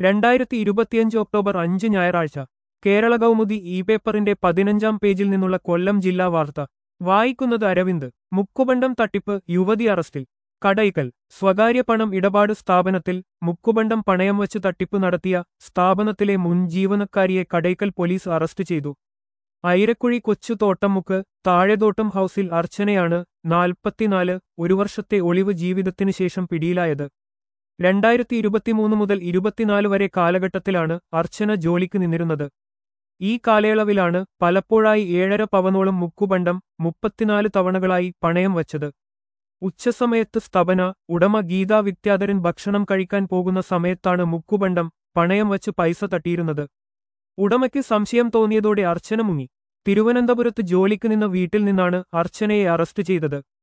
രണ്ടായിരത്തി ഇരുപത്തിയഞ്ച് ഒക്ടോബർ അഞ്ച് ഞായറാഴ്ച കേരള കൗമുദി ഇ പേപ്പറിന്റെ പതിനഞ്ചാം പേജിൽ നിന്നുള്ള കൊല്ലം ജില്ലാ വാർത്ത വായിക്കുന്നത് അരവിന്ദ് മുക്കുബണ്ടം തട്ടിപ്പ് യുവതി അറസ്റ്റിൽ കടയ്ക്കൽ സ്വകാര്യ പണം ഇടപാട് സ്ഥാപനത്തിൽ മുക്കുബണ്ടം പണയം വച്ച് തട്ടിപ്പ് നടത്തിയ സ്ഥാപനത്തിലെ മുൻ ജീവനക്കാരിയെ കടയ്ക്കൽ പോലീസ് അറസ്റ്റ് ചെയ്തു ഐരക്കുഴി കൊച്ചു തോട്ടമുക്ക് താഴെതോട്ടം ഹൌസിൽ അർച്ചനയാണ് നാൽപ്പത്തിനാല് ഒരു വർഷത്തെ ഒളിവ് ജീവിതത്തിനു ശേഷം പിടിയിലായത് രണ്ടായിരത്തി ഇരുപത്തിമൂന്ന് മുതൽ ഇരുപത്തിനാല് വരെ കാലഘട്ടത്തിലാണ് അർച്ചന ജോലിക്ക് നിന്നിരുന്നത് ഈ കാലയളവിലാണ് പലപ്പോഴായി ഏഴര പവനോളം മുക്കുബണ്ടം മുപ്പത്തിനാല് തവണകളായി പണയം വച്ചത് ഉച്ചസമയത്ത് സ്തപന ഉടമ ഗീതാ വിദ്യാധരൻ ഭക്ഷണം കഴിക്കാൻ പോകുന്ന സമയത്താണ് മുക്കുബണ്ടം പണയം വച്ച് പൈസ തട്ടിയിരുന്നത് ഉടമയ്ക്ക് സംശയം തോന്നിയതോടെ അർച്ചന മുങ്ങി തിരുവനന്തപുരത്ത് ജോലിക്ക് നിന്ന വീട്ടിൽ നിന്നാണ് അർച്ചനയെ അറസ്റ്റ് ചെയ്തത്